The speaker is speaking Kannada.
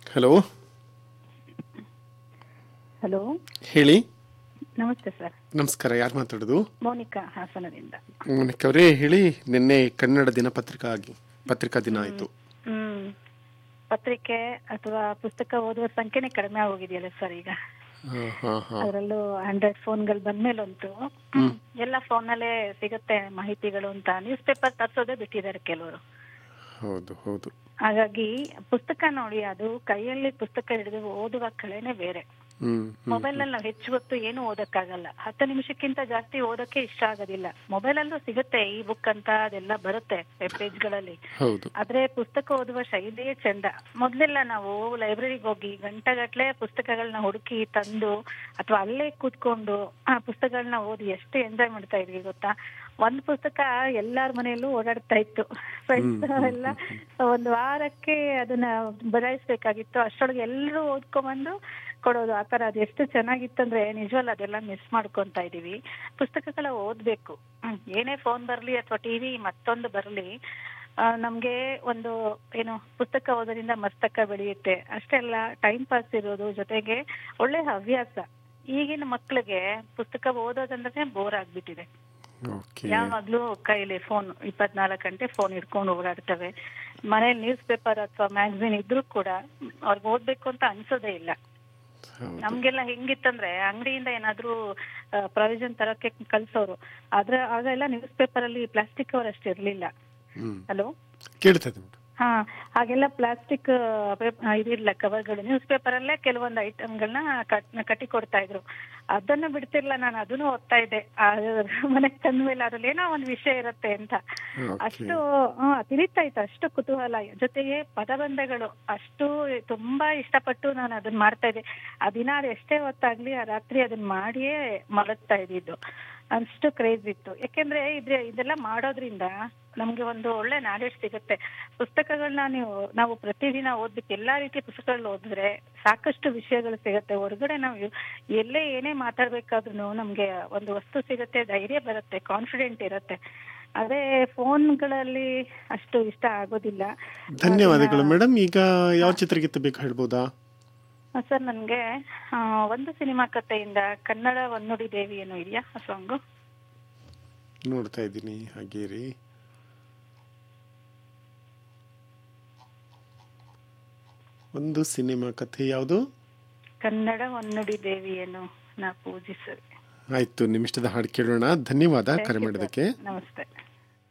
ಹಲೋ ಹಲೋ ಹೇಳಿ ನಮಸ್ತೆ ಸರ್ ನಮಸ್ಕಾರ ಯಾರು ಮಾತಾಡೋದು ಮೋನಿಕಾ ಹಾಸನದಿಂದ ಮೋನಿಕ್ ಅವರೇ ಹೇಳಿ ನಿನ್ನೆ ಕನ್ನಡ ದಿನಪತ್ರಿಕಾ ಆಗಿ ಪತ್ರಿಕಾ ದಿನ ಆಯಿತು ಹ್ಮ್ ಪತ್ರಿಕೆ ಅಥವಾ ಪುಸ್ತಕ ಓದುವ ಸಂಖ್ಯೆನೇ ಕಡಿಮೆ ಆಗೋಗಿದೆಯಲ್ಲ ಸರ್ ಈಗ ಹಾಂ ಹಾಂ ಹಾಂ ಅದರಲ್ಲೂ ಆಂಡ್ರಾಯ್ಡ್ ಫೋನ್ಗಳು ಬಂದ್ಮೇಲಂತೂ ಎಲ್ಲ ಫೋನಲ್ಲೇ ಸಿಗುತ್ತೆ ಮಾಹಿತಿಗಳು ಅಂತ ನ್ಯೂಸ್ ಪೇಪರ್ ತರ್ಸೋದೇ ಬಿಟ್ಟಿದ್ದಾರೆ ಕೆಲವರು ಹೌದು ಹೌದು ಹಾಗಾಗಿ ಪುಸ್ತಕ ನೋಡಿ ಅದು ಕೈಯಲ್ಲಿ ಪುಸ್ತಕ ಹಿಡಿದು ಓದುವ ಕಲೆನೇ ಬೇರೆ ಹ್ಮ್ ಮೊಬೈಲ್ ನಲ್ಲಿ ನಾವು ಹೆಚ್ಚು ಹೊತ್ತು ಏನು ಓದಕ್ಕಾಗಲ್ಲ ಹತ್ತು ನಿಮಿಷಕ್ಕಿಂತ ಜಾಸ್ತಿ ಓದಕ್ಕೆ ಇಷ್ಟ ಆಗೋದಿಲ್ಲ ಮೊಬೈಲ್ ಅಲ್ಲೂ ಸಿಗುತ್ತೆ ಈ ಬುಕ್ ಅಂತ ಅದೆಲ್ಲ ಬರುತ್ತೆ ವೆಬ್ ಪೇಜ್ ಗಳಲ್ಲಿ ಹೌದು ಆದ್ರೆ ಪುಸ್ತಕ ಓದುವ ಶೈಲಿಯೇ ಚಂದ ಮೊದ್ಲೆಲ್ಲ ನಾವು ಲೈಬ್ರರಿಗೆ ಹೋಗಿ ಗಂಟೆಗಟ್ಲೆ ಪುಸ್ತಕಗಳನ್ನ ಹುಡುಕಿ ತಂದು ಅಥವಾ ಅಲ್ಲೇ ಕೂತ್ಕೊಂಡು ಆ ಪುಸ್ತಕಗಳನ್ನ ಓದಿ ಎಷ್ಟು ಎಂಜಾಯ್ ಮಾಡ್ತಾ ಇದ್ವಿ ಗೊತ್ತಾ ಒಂದ್ ಪುಸ್ತಕ ಎಲ್ಲಾರ ಮನೆಯಲ್ಲೂ ಓಡಾಡ್ತಾ ಇತ್ತು ಫ್ರೆಂಡ್ಸ್ ಎಲ್ಲ ಒಂದ್ ವಾರಕ್ಕೆ ಅದನ್ನ ಬದಲಾಯಿಸ್ಬೇಕಾಗಿತ್ತು ಅಷ್ಟರೊಳಗೆ ಎಲ್ಲರೂ ಓದ್ಕೊಂಬಂದು ಕೊಡೋದು ಆತರ ಅದು ಎಷ್ಟು ಚೆನ್ನಾಗಿತ್ತಂದ್ರೆ ನಿಜವಲ್ಲ ಅದೆಲ್ಲ ಮಿಸ್ ಮಾಡ್ಕೊಂತಾ ಇದೀವಿ ಪುಸ್ತಕಗಳ ಓದ್ಬೇಕು ಹ್ಮ್. ಏನೇ ಫೋನ್ ಬರ್ಲಿ ಅಥವಾ ಟಿವಿ ಮತ್ತೊಂದು ಬರ್ಲಿ ಆ, ನಮ್ಗೆ ಒಂದು ಏನು ಪುಸ್ತಕ ಓದೋದ್ರಿಂದ ಮಸ್ತಕ ಬೆಳೆಯುತ್ತೆ ಅಷ್ಟೇ ಅಲ್ಲ ಟೈಮ್ ಪಾಸ್ ಇರೋದು ಜೊತೆಗೆ ಒಳ್ಳೆ ಹವ್ಯಾಸ ಈಗಿನ ಮಕ್ಳಿಗೆ ಪುಸ್ತಕ ಓದೋದಂದ್ರೆ ಬೋರ್ ಆಗ್ಬಿಟ್ಟಿದೆ ಓಕೆ ಯಾವಾಗ್ಲೂ ಕೈಲಿ ಫೋನ್ ಇಪ್ಪತ್ನಾಲ್ಕು ಗಂಟೆ ಫೋನ್ ಹಿಡ್ಕೊಂಡು ಓಡಾಡ್ತವೆ ಮನೇಲಿ ನ್ಯೂಸ್ ಪೇಪರ್ ಅಥವಾ ಮ್ಯಾಗಝಿನ್ ಇದ್ರೂ ಕೂಡ ಅವ್ರಿಗೆ ಓದ್ಬೇಕು ಅಂತ ಅನ್ಸೋದೇ ಇಲ್ಲ ಹೌದು ನಮ್ಗೆಲ್ಲ ಹೆಂಗಿತ್ತಂದ್ರೆ ಅಂಗಡಿಯಿಂದ ಏನಾದ್ರೂ ಪ್ರಾವಿಷನ್ ತರಕ್ಕೆ ಕಳ್ಸೋರು ಆದ್ರೆ ಆಗೆಲ್ಲ ನ್ಯೂಸ್ ಪೇಪರ್ ಅಲ್ಲಿ ಪ್ಲಾಸ್ಟಿಕ್ ಕವರ್ ಅಷ್ಟು ಇರ್ಲಿಲ್ಲ ಹ್ಮ್ ಹಲೋ ಕೇಳ್ತದೆ ಮೇಡಮ್ ಹಾ ಹಾಗೆಲ್ಲ ಪ್ಲಾಸ್ಟಿಕ್ ಇದಿರ್ಲಿಲ್ಲ ಕವರ್ಗಳು ನ್ಯೂಸ್ ಪೇಪರ್ ಅಲ್ಲೇ ಕೆಲವೊಂದು ಐಟಮ್ಗಳನ್ನ ಕಟ್ಟಿ ಕೊಡ್ತಾ ಇದ್ರು ಅದನ್ನ ಬಿಡ್ತಿರ್ಲಿಲ್ಲ ನಾನು ಅದನ್ನು ಓದ್ತಾ ಇದ್ದೆ ಆ ಮನೆಗ್ ತಂದ ಮೇಲೆ ಅದ್ರಲ್ಲಿ ಏನೋ ಒಂದ್ ವಿಷಯ ಇರುತ್ತೆ ಅಂತ ಓಕೆ ಅಷ್ಟು ಹಾ ತಿಳಿತಾ ಇತ್ತು ಅಷ್ಟು ಕುತೂಹಲ ಜೊತೆಗೆ ಪದಬಂಧಗಳು ಅಷ್ಟು ತುಂಬಾ ಇಷ್ಟಪಟ್ಟು ನಾನು ಅದನ್ನ ಮಾಡ್ತಾ ಇದ್ದೆ ಆ ದಿನ ಅದು ಎಷ್ಟೇ ಹೊತ್ತಾಗ್ಲಿ ಆ ರಾತ್ರಿ ಅದನ್ನ ಮಾಡಿಯೇ ಮಲಗ್ತಾ ಇದ್ದಿದ್ದು ಅಷ್ಟು ಕ್ರೇಜ್ ಇತ್ತು ಯಾಕೆಂದ್ರೆ ಇದ್ರೆ ಇದೆಲ್ಲ ಮಾಡೋದ್ರಿಂದ ನಮ್ಗೆ ಒಂದು ಒಳ್ಳೆ ನಾಲೆಡ್ಜ್ ಸಿಗುತ್ತೆ ಪುಸ್ತಕಗಳನ್ನ ನೀವು ನಾವು ಪ್ರತಿದಿನ ಓದ್ಬೇಕು ಎಲ್ಲಾ ರೀತಿಯ ಪುಸ್ತಕಗಳು ಓದಿದ್ರೆ ಸಾಕಷ್ಟು ವಿಷಯಗಳು ಸಿಗುತ್ತೆ ಹೊರಗಡೆ ನಾವು ಎಲ್ಲೇ ಏನೇ ಮಾತಾಡ್ಬೇಕಾದ್ರೂ ನಮ್ಗೆ ಒಂದು ವಸ್ತು ಸಿಗುತ್ತೆ ಧೈರ್ಯ ಬರುತ್ತೆ ಕಾನ್ಫಿಡೆಂಟ್ ಇರುತ್ತೆ ಅದೇ ಫೋನ್ಗಳಲ್ಲಿ ಅಷ್ಟು ಇಷ್ಟ ಆಗೋದಿಲ್ಲ ಧನ್ಯವಾದಗಳು ಮೇಡಮ್ ಈಗ ಯಾವ ಚಿತ್ರಗೀತೆ ಬೇಕು ಹೇಳ್ಬೋದಾ ಸರ್ ನನ್ಗೆ ಆ, ಒಂದು ಸಿನಿಮಾ ಕಥೆಯಿಂದ ಕನ್ನಡ ಒನ್ನುಡಿ ದೇವಿ ಏನೋ ಇದೆಯಾ ಆ ಸಾಂಗು ನೋಡ್ತಾ ಇದ್ದೀನಿ ಹಾಗೆ ರೀ ಒಂದು ಸಿನಿಮಾ ಕಥೆ ಯಾವುದು ಕನ್ನಡ ಒನ್ನುಡಿ ದೇವಿಯನ್ನು ನಾ ಪೂಜಿಸುವೆ ಆಯ್ತು ನಿಮಿಷದ ಹಾಡು ಕೇಳೋಣ ಧನ್ಯವಾದ Thank ಕರೆ you, sir. ಮಾಡೋದಕ್ಕೆ ನಮಸ್ತೆ